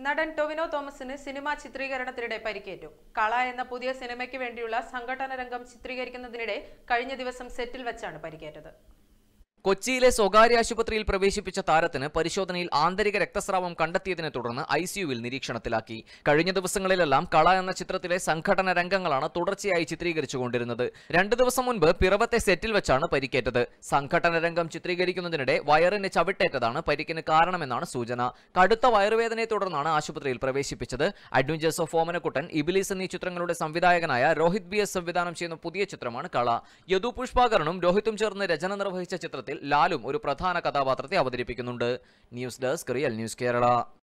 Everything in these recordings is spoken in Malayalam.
നടൻ ടൊവിനോ തോമസിന് സിനിമാ ചിത്രീകരണത്തിനിടെ പരിക്കേറ്റു കള എന്ന പുതിയ സിനിമയ്ക്ക് വേണ്ടിയുള്ള സംഘടന രംഗം ചിത്രീകരിക്കുന്നതിനിടെ കഴിഞ്ഞ ദിവസം സെറ്റിൽ വെച്ചാണ് പരിക്കേറ്റത് കൊച്ചിയിലെ സ്വകാര്യ ആശുപത്രിയിൽ പ്രവേശിപ്പിച്ച താരത്തിന് പരിശോധനയിൽ ആന്തരിക രക്തസ്രാവം കണ്ടെത്തിയതിനെ തുടർന്ന് ഐസിയുവിൽ നിരീക്ഷണത്തിലാക്കി കഴിഞ്ഞ ദിവസങ്ങളിലെല്ലാം കള എന്ന ചിത്രത്തിലെ സംഘടന രംഗങ്ങളാണ് തുടർച്ചയായി ചിത്രീകരിച്ചുകൊണ്ടിരുന്നത് രണ്ടു ദിവസം മുൻപ് പിറവത്തെ സെറ്റിൽ വെച്ചാണ് പരിക്കേറ്റത് സംഘടന രംഗം ചിത്രീകരിക്കുന്നതിനിടെ വയറിന് ചവിട്ടേറ്റതാണ് പരിക്കിന് കാരണമെന്നാണ് സൂചന കടുത്ത വയറുവേദനയെ തുടർന്നാണ് ആശുപത്രിയിൽ പ്രവേശിപ്പിച്ചത് അഡ്വഞ്ചേഴ്സ് ഓഫ് ഓമനക്കുട്ടൻ ഇബിലീസ് എന്നീ ചിത്രങ്ങളുടെ സംവിധായകനായ രോഹിത് ബി എസ് സംവിധാനം ചെയ്യുന്ന പുതിയ ചിത്രമാണ് കള യദു പുഷ്പാകരനും രോഹിത്തും ചേർന്ന് രചന നിർവഹിച്ച ചിത്രത്തിൽ ലാലും ഒരു പ്രധാന കഥാപാത്രത്തെ അവതരിപ്പിക്കുന്നുണ്ട് news desk real news Kerala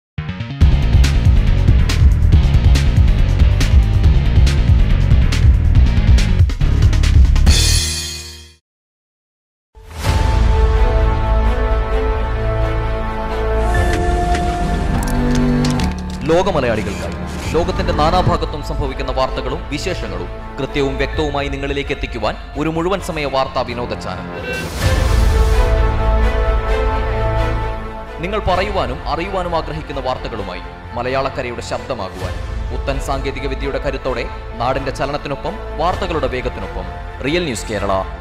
ലോകമലയാളികൾക്കായി ലോകത്തിന്റെ നാനാഭാഗത്തും സംഭവിക്കുന്ന വാർത്തകളും വിശേഷങ്ങളും കൃത്യവും വ്യക്തവുമായി നിങ്ങളിലേക്ക് എത്തിക്കുവാൻ ഒരു മുഴുവൻ സമയ വാർത്താ വിനോദ ചാനൽ നിങ്ങൾ പറയുവാനും അറിയുവാനും ആഗ്രഹിക്കുന്ന വാർത്തകളുമായി മലയാളക്കരയുടെ ശബ്ദമാകുവാൻ പുത്തൻ സാങ്കേതിക വിദ്യയുടെ കരുത്തോടെ നാടിന്റെ ചലനത്തിനൊപ്പം വാർത്തകളുടെ വേഗത്തിനൊപ്പം റിയൽ ന്യൂസ് കേരള